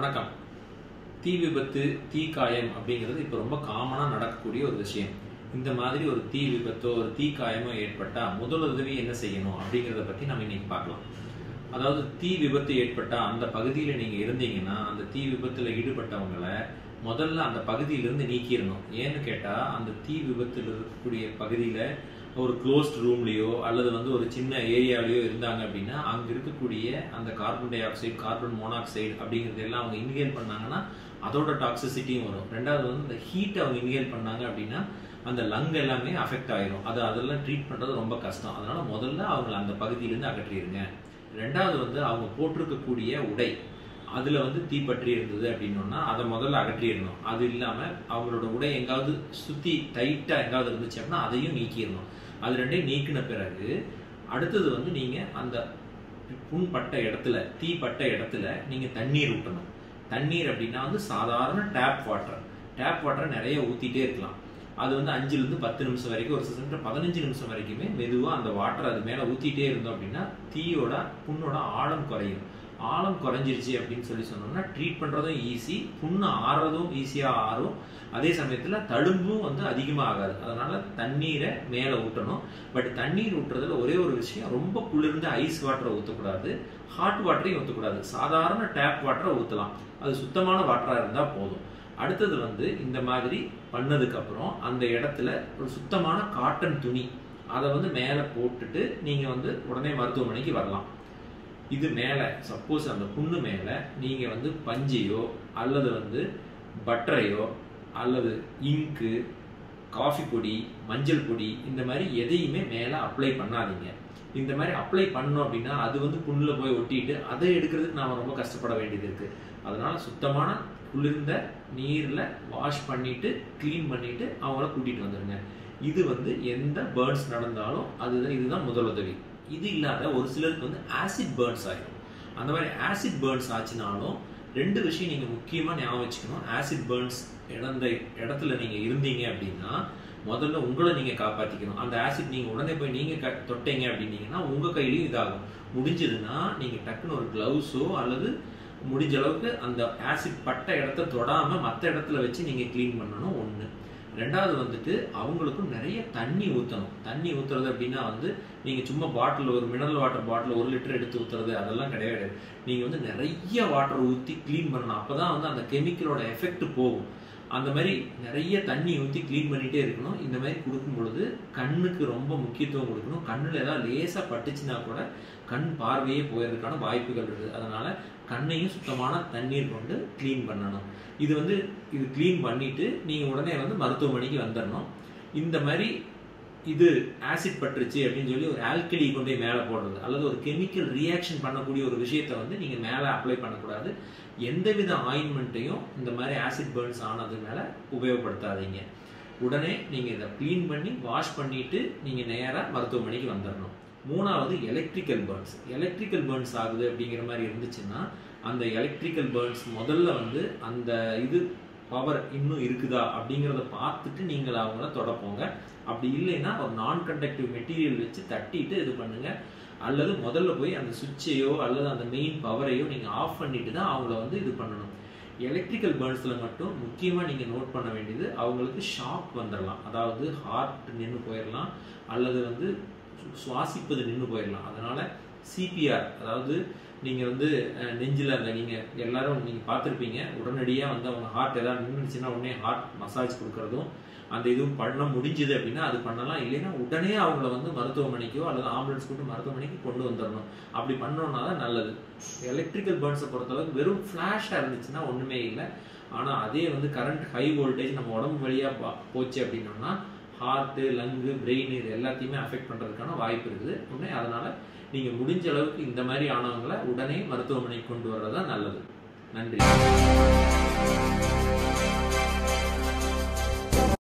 வணக்கம் தீ விபத்து தீக்காயம் அப்படிங்கிறது இப்போ ரொம்ப காமனாக நடக்கக்கூடிய ஒரு விஷயம் இந்த மாதிரி ஒரு தீ விபத்தோ ஒரு தீக்காயமோ ஏற்பட்டால் முதலுதவி என்ன செய்யணும் அப்படிங்கிறத பற்றி நம்ம இன்னைக்கு பார்க்கலாம் அதாவது தீ விபத்து ஏற்பட்டால் அந்த பகுதியில் நீங்கள் இருந்தீங்கன்னா அந்த தீ விபத்தில் ஈடுபட்டவங்களை முதல்ல அந்த பகுதியிலிருந்து நீக்கிடணும் ஏன்னு கேட்டால் அந்த தீ விபத்தில் இருக்கக்கூடிய பகுதியில் ஒரு க்ளோஸ்ட் ரூம்லேயோ அல்லது வந்து ஒரு சின்ன ஏரியாலேயோ இருந்தாங்க அப்படின்னா அங்கே இருக்கக்கூடிய அந்த carbon dioxide carbon monoxide அப்படிங்கிறது எல்லாம் அவங்க இன்ஹேல் பண்ணாங்கன்னா அதோட டாக்ஸிசிட்டியும் வரும் ரெண்டாவது வந்து இந்த ஹீட் அவங்க இன்ஹேல் பண்ணாங்க அப்படின்னா அந்த லங் எல்லாமே அஃபெக்ட் ஆயிரும் அது அதெல்லாம் ட்ரீட் பண்ணுறது ரொம்ப கஷ்டம் அதனால முதல்ல அவங்கள அந்த பகுதியிலேருந்து அகற்றிடுங்க ரெண்டாவது வந்து அவங்க போட்டிருக்கக்கூடிய உடை அதில் வந்து தீப்பற்றி இருந்தது அப்படின்னோம்னா அதை முதல்ல அகற்றிடணும் அது இல்லாமல் அவங்களோட உடை எங்காவது சுற்றி டைட்டாக எங்காவது இருந்துச்சு அப்படின்னா அதையும் நீக்கிடணும் அது ரெண்டையும் நீக்கின பிறகு அடுத்தது வந்து நீங்கள் அந்த புண்பட்ட இடத்துல தீப்பட்ட இடத்துல நீங்கள் தண்ணீர் ஊற்றணும் தண்ணீர் அப்படின்னா வந்து சாதாரண டேப் வாட்டர் டேப் வாட்டர் நிறைய ஊற்றிட்டே இருக்கலாம் அது வந்து அஞ்சுலேருந்து பத்து நிமிஷம் வரைக்கும் ஒரு சில பதினஞ்சு நிமிஷம் வரைக்குமே மெதுவாக அந்த வாட்டர் அது மேலே ஊற்றிட்டே இருந்தோம் அப்படின்னா தீயோட புண்ணோட ஆழம் குறையும் ஆழம் குறைஞ்சிருச்சு அப்படின்னு சொல்லி சொன்னோம்னா ட்ரீட் பண்ணுறதும் ஈஸி புண்ணு ஆறுறதும் ஈஸியாக ஆறும் அதே சமயத்தில் தழும்பும் வந்து அதிகமாக ஆகாது அதனால தண்ணீரை மேலே ஊற்றணும் பட் தண்ணீர் ஊற்றுறதுல ஒரே ஒரு விஷயம் ரொம்ப குளிர்ந்த ஐஸ் வாட்டரை ஊற்றக்கூடாது ஹாட் வாட்டரையும் ஊற்றக்கூடாது சாதாரண டேப் வாட்டரை ஊற்றலாம் அது சுத்தமான வாட்டராக இருந்தால் போதும் அடுத்தது வந்து இந்த மாதிரி பண்ணதுக்கு அப்புறம் அந்த இடத்துல ஒரு சுத்தமான காட்டன் துணி அதை வந்து மேலே போட்டுட்டு நீங்கள் வந்து உடனே மருத்துவமனைக்கு வரலாம் இது மேலே சப்போஸ் அந்த புண்ணு மேலே நீங்கள் வந்து பஞ்சையோ அல்லது வந்து பட்டரையோ அல்லது இங்கு காஃபி பொடி மஞ்சள் பொடி இந்த மாதிரி எதையுமே மேலே அப்ளை பண்ணாதீங்க இந்த மாதிரி அப்ளை பண்ணோம் அப்படின்னா அது வந்து புண்ணில் போய் ஒட்டிட்டு அதை எடுக்கிறதுக்கு நாம் ரொம்ப கஷ்டப்பட வேண்டியது இருக்குது அதனால சுத்தமான குளிர்ந்த நீரில் வாஷ் பண்ணிட்டு க்ளீன் பண்ணிட்டு அவங்கள கூட்டிகிட்டு வந்துடுங்க இது வந்து எந்த பேர்ன்ஸ் நடந்தாலும் அதுதான் இதுதான் முதலுதவி இது இல்லாத ஒரு சிலருக்கு வந்து ஆசிட் பேர்ன்ஸ் ஆகிடும் அந்த மாதிரி ஆசிட் பேர்ன்ஸ் ஆச்சுனாலும் ரெண்டு விஷயம் நீங்கள் முக்கியமாக ஞாபகம் வச்சுக்கணும் ஆசிட் பேர்ன்ஸ் இழந்த இடத்துல நீங்கள் இருந்தீங்க அப்படின்னா முதல்ல உங்களை நீங்கள் காப்பாற்றிக்கணும் அந்த ஆசிட் நீங்கள் உடனே போய் நீங்கள் க தொட்டீங்க அப்படின்னீங்கன்னா உங்கள் கையிலையும் இதாகும் முடிஞ்சதுன்னா நீங்கள் டக்குன்னு ஒரு க்ளவுஸோ அல்லது முடிஞ்ச அளவுக்கு அந்த ஆசிட் பட்ட இடத்த தொடாமல் மற்ற இடத்துல வச்சு நீங்கள் க்ளீன் பண்ணணும் ஒன்று ரெண்டாவது வந்துட்டு அவங்களுக்கும் நிறைய தண்ணி ஊற்றணும் தண்ணி ஊற்றுறது அப்படின்னா வந்து நீங்கள் சும்மா பாட்டில் ஒரு மினரல் வாட்டர் பாட்டில் ஒரு லிட்டர் எடுத்து ஊற்றுறது அதெல்லாம் கிடையாது நீங்கள் வந்து நிறைய வாட்டர் ஊற்றி க்ளீன் பண்ணணும் அப்போ தான் வந்து அந்த கெமிக்கலோட எஃபெக்ட் போகும் அந்த மாதிரி நிறைய தண்ணி ஊற்றி க்ளீன் பண்ணிகிட்டே இருக்கணும் இந்த மாதிரி கொடுக்கும் பொழுது கண்ணுக்கு ரொம்ப முக்கியத்துவம் கொடுக்கணும் கண்ணில் ஏதாவது லேசாக பட்டுச்சுன்னா கூட கண் பார்வையே போயிடுறதுக்கான வாய்ப்புகள் இருக்குது அதனால் கண்ணையும் சுத்தமான தண்ணீர் கொண்டு க்ளீன் பண்ணணும் இது வந்து இது க்ளீன் பண்ணிவிட்டு நீங்கள் உடனே வந்து மருத்துவமனைக்கு வந்துடணும் இந்த மாதிரி இது ஆசிட் பட்டுருச்சு அப்படின்னு சொல்லி ஒரு ஆல்கலி கொண்டு போய் மேலே போடுறது அல்லது ஒரு கெமிக்கல் ரியாக்ஷன் பண்ணக்கூடிய ஒரு விஷயத்தை வந்து நீங்கள் மேலே அப்ளை பண்ணக்கூடாது எந்தவித ஆயின்மெண்ட்டையும் இந்த மாதிரி ஆசிட் பேர்ன்ஸ் ஆனது மேலே உபயோகப்படுத்தாதீங்க உடனே நீங்கள் இதை க்ளீன் பண்ணி வாஷ் பண்ணிவிட்டு நீங்கள் நேராக மருத்துவமனைக்கு வந்துடணும் மூணாவது எலக்ட்ரிக்கல் பேர்ன்ஸ் எலக்ட்ரிக்கல் பேர்ன்ஸ் ஆகுது அப்படிங்கிற மாதிரி இருந்துச்சுன்னா அந்த எலக்ட்ரிக்கல் பேர்ன்ஸ் முதல்ல வந்து அந்த இது பவர் இன்னும் இருக்குதா அப்படிங்கிறத பார்த்துட்டு நீங்கள் அவங்கள தொடப்போங்க அப்படி இல்லைன்னா ஒரு நான் கண்டக்டிவ் மெட்டீரியல் வச்சு தட்டிட்டு இது பண்ணுங்க அல்லது முதல்ல போய் அந்த சுவிட்சையோ அல்லது அந்த மெயின் பவரையோ நீங்கள் ஆஃப் பண்ணிட்டு தான் அவங்கள வந்து இது பண்ணணும் எலக்ட்ரிக்கல் பேர்ன்ஸில் மட்டும் முக்கியமாக நீங்கள் நோட் பண்ண வேண்டியது அவங்களுக்கு ஷாக் வந்துடலாம் அதாவது ஹார்ட் நின்று போயிடலாம் அல்லது வந்து சுவாசிப்பது நின்று போயிடலாம் அதனால் சிபிஆர் அதாவது நீங்கள் வந்து நெஞ்சில் அந்த நீங்கள் எல்லாரும் நீங்கள் பார்த்துருப்பீங்க உடனடியாக வந்து அவங்க ஹார்ட் ஏதாவது நின்றுச்சுன்னா உடனே ஹார்ட் மசாஜ் கொடுக்குறதும் அந்த இதுவும் பண்ண முடிஞ்சுது அப்படின்னா அது பண்ணலாம் இல்லைன்னா உடனே அவங்கள வந்து மருத்துவமனைக்கோ அல்லது ஆம்புலன்ஸ் கூட்டு மருத்துவமனைக்கு கொண்டு வந்துடணும் அப்படி பண்ணோம்னா தான் நல்லது எலக்ட்ரிக்கல் பேர்ன்ஸை பொறுத்தளவுக்கு வெறும் ஃப்ளாஷாக இருந்துச்சுன்னா ஒன்றுமே இல்லை ஆனால் அதே வந்து கரண்ட் ஹை வோல்டேஜ் நம்ம உடம்பு வழியாக போச்சு அப்படின்னோம்னா ஹார்ட்டு லங்கு பிரெயின் இது எல்லாத்தையுமே அஃபெக்ட் பண்ணுறதுக்கான வாய்ப்பு இருக்குது உடனே அதனால் நீங்கள் முடிஞ்ச அளவுக்கு இந்த மாதிரி ஆனவங்களை உடனே மருத்துவமனைக்கு கொண்டு வர்றது தான் நல்லது நன்றி